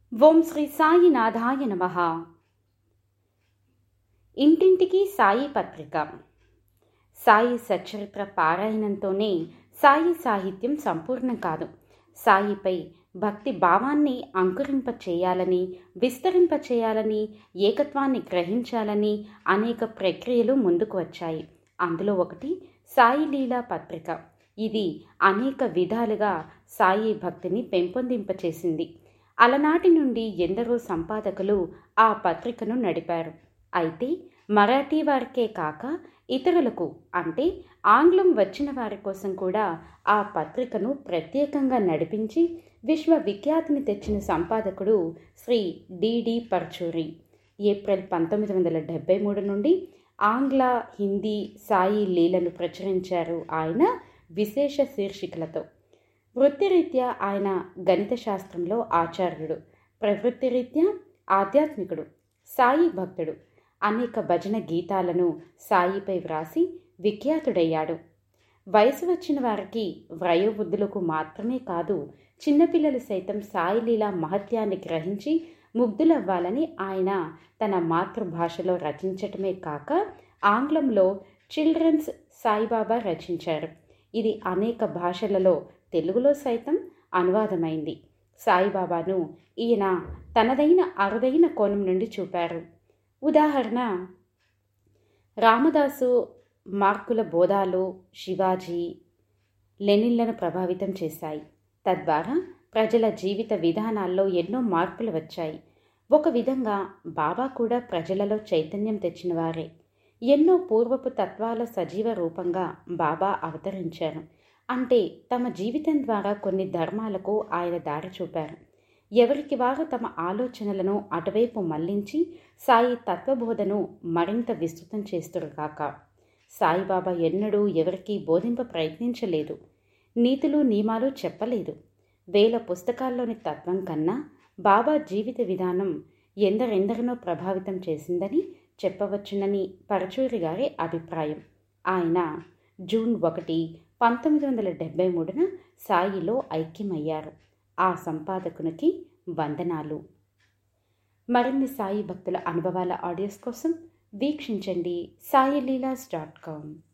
ఓం శ్రీ సాయినాథాయ నమ ఇంటింటికి సాయి పత్రిక సాయి సచరిత్ర పారాయణంతోనే సాయి సాహిత్యం సంపూర్ణం కాదు సాయిపై భక్తి భావాన్ని అంకురింప చేయాలని విస్తరింప చేయాలని ఏకత్వాన్ని గ్రహించాలని అనేక ప్రక్రియలు ముందుకు వచ్చాయి అందులో ఒకటి సాయి లీలా పత్రిక ఇది అనేక విధాలుగా సాయి భక్తిని పెంపొందింపచేసింది అలనాటి నుండి ఎందరో సంపాదకులు ఆ పత్రికను నడిపారు అయితే మరాఠీ వారికే కాక ఇతరులకు అంటే ఆంగ్లం వచ్చిన వారి కోసం కూడా ఆ పత్రికను ప్రత్యేకంగా నడిపించి విశ్వవిఖ్యాతిని తెచ్చిన సంపాదకుడు శ్రీ డిడి పర్చూరి ఏప్రిల్ పంతొమ్మిది వందల డెబ్బై మూడు నుండి ఆంగ్ల హిందీ సాయి లీలను ప్రచురించారు ఆయన విశేష శీర్షికలతో వృత్తిరీత్యా ఆయన గణిత శాస్త్రంలో ఆచార్యుడు ప్రవృత్తిరీత్యా ఆధ్యాత్మికుడు సాయి భక్తుడు అనేక భజన గీతాలను సాయిపై వ్రాసి విఖ్యాతుడయ్యాడు వయసు వచ్చిన వారికి వయోవృద్ధులకు మాత్రమే కాదు చిన్నపిల్లలు సైతం సాయిలీల మహత్యాన్ని గ్రహించి ముగ్ధులవ్వాలని ఆయన తన మాతృభాషలో రచించటమే కాక ఆంగ్లంలో చిల్డ్రన్స్ సాయిబాబా రచించారు ఇది అనేక భాషలలో తెలుగులో సైతం అనువాదమైంది సాయిబాబాను ఈయన తనదైన అరుదైన కోణం నుండి చూపారు ఉదాహరణ రామదాసు మార్కుల బోధాలు శివాజీ లెనిన్లను ప్రభావితం చేశాయి తద్వారా ప్రజల జీవిత విధానాల్లో ఎన్నో మార్పులు వచ్చాయి ఒక విధంగా బాబా కూడా ప్రజలలో చైతన్యం తెచ్చినవారే ఎన్నో పూర్వపు తత్వాల సజీవ రూపంగా బాబా అవతరించారు అంటే తమ జీవితం ద్వారా కొన్ని ధర్మాలకు ఆయన దారి చూపారు ఎవరికి వారు తమ ఆలోచనలను అటువైపు మళ్లించి సాయి తత్వబోధను మరింత విస్తృతం చేస్తురుగాక సాయిబాబా ఎన్నడూ ఎవరికీ బోధింప ప్రయత్నించలేదు నీతులు నియమాలు చెప్పలేదు వేల పుస్తకాల్లోని తత్వం కన్నా బాబా జీవిత విధానం ఎందరెందరినో ప్రభావితం చేసిందని చెప్పవచ్చునని పరచూరి గారి అభిప్రాయం ఆయన జూన్ ఒకటి పంతొమ్మిది వందల డెబ్బై మూడున సాయిలో ఐక్యమయ్యారు ఆ సంపాదకునికి వందనాలు మరిన్ని సాయి భక్తుల అనుభవాల ఆడియోస్ కోసం వీక్షించండి సాయి లీలాస్ డాట్ కామ్